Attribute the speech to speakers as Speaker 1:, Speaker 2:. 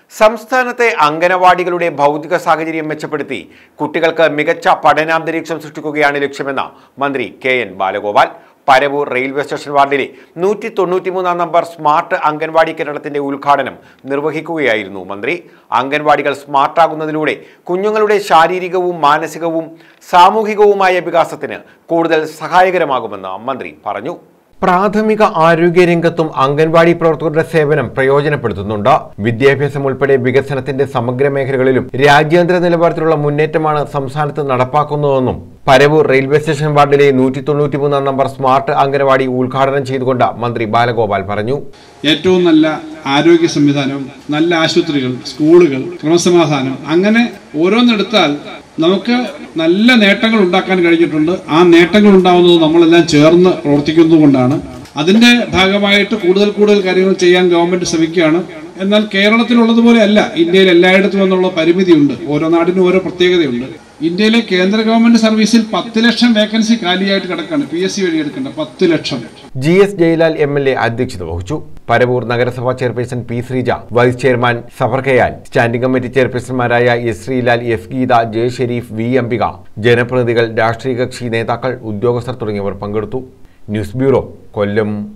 Speaker 1: സംസ്ഥാനത്തെ അംഗനവാടികളുടെ ഭൗതിക സാഹചര്യം മെച്ചപ്പെടുത്തി കുട്ടികൾക്ക് മികച്ച പഠനാന്തരീക്ഷം സൃഷ്ടിക്കുകയാണ് ലക്ഷ്യമെന്ന് മന്ത്രി K N Balagopal Paravur railway station വാർഡിലെ നൂറ്റി തൊണ്ണൂറ്റിമൂന്നാം നമ്പർ സ്മാർട്ട് അംഗൻവാടി കെട്ടിടത്തിന്റെ ഉദ്ഘാടനം നിർവഹിക്കുകയായിരുന്നു മന്ത്രി അംഗൻവാടികൾ സ്മാർട്ടാകുന്നതിലൂടെ കുഞ്ഞുങ്ങളുടെ ശാരീരികവും മാനസികവും സാമൂഹികവുമായ വികാസത്തിന് കൂടുതൽ സഹായകരമാകുമെന്ന് മന്ത്രി പറഞ്ഞു പ്രാഥമിക ആരോഗ്യ രംഗത്തും അംഗൻവാടി പ്രവർത്തകരുടെ സേവനം പ്രയോജനപ്പെടുത്തുന്നുണ്ട് വിദ്യാഭ്യാസം ഉൾപ്പെടെ വികസനത്തിന്റെ സമഗ്ര മേഖലകളിലും രാജ്യാന്തര നിലവാരത്തിലുള്ള മുന്നേറ്റമാണ് സംസ്ഥാനത്ത് നടപ്പാക്കുന്നതെന്നും പരവൂർ റെയിൽവേ സ്റ്റേഷൻ വാർഡിലെ നൂറ്റി തൊണ്ണൂറ്റിമൂന്നാം നമ്പർ സ്മാർട്ട് അംഗനവാടി ഉദ്ഘാടനം ചെയ്തുകൊണ്ട് മന്ത്രി ബാലഗോപാൽ പറഞ്ഞു
Speaker 2: ഏറ്റവും നല്ല ആരോഗ്യ സംവിധാനം നല്ല ആശുപത്രികൾ സ്കൂളുകൾ ക്രമസമാധാനം അങ്ങനെ ഓരോന്നെടുത്താൽ നമുക്ക് നല്ല നേട്ടങ്ങൾ ഉണ്ടാക്കാൻ കഴിഞ്ഞിട്ടുണ്ട് ആ നേട്ടങ്ങൾ ഉണ്ടാവുന്നത് നമ്മളെല്ലാം ചേർന്ന് പ്രവർത്തിക്കുന്നതുകൊണ്ടാണ് അതിന്റെ ഭാഗമായിട്ട് കൂടുതൽ കൂടുതൽ കാര്യങ്ങൾ ചെയ്യാൻ ഗവൺമെന്റ് ശ്രമിക്കുകയാണ് എന്നാൽ കേരളത്തിലുള്ളതുപോലെ അല്ല ഇന്ത്യയിൽ എല്ലായിടത്തും എന്നുള്ള പരിമിതിയുണ്ട് ഓരോ നാടിനും ഓരോ പ്രത്യേകതയുണ്ട് ഇന്ത്യയിലെ കേന്ദ്ര ഗവൺമെന്റ് സർവീസിൽ പത്ത് ലക്ഷം വേക്കൻസി കാലിയായിട്ട് കിടക്കാണ് പി എസ് സി വഴി എടുക്കേണ്ട പത്ത് ലക്ഷം
Speaker 1: G S Jayalal M L A അധ്യക്ഷത വഹിച്ചു പരവൂർ നഗരസഭാ chairperson P Sreeja vice chairman Safar Kayal standing committee ചെയർപേഴ്സൺമാരായ S Srilal S Geetha J Sharif V Ambika ജനപ്രതിനിധികൾ രാഷ്ട്രീയ കക്ഷി നേതാക്കൾ ഉദ്യോഗസ്ഥർ തുടങ്ങിയവർ പങ്കെടുത്തു ന്യൂസ് ബ്യൂറോ കൊല്ലം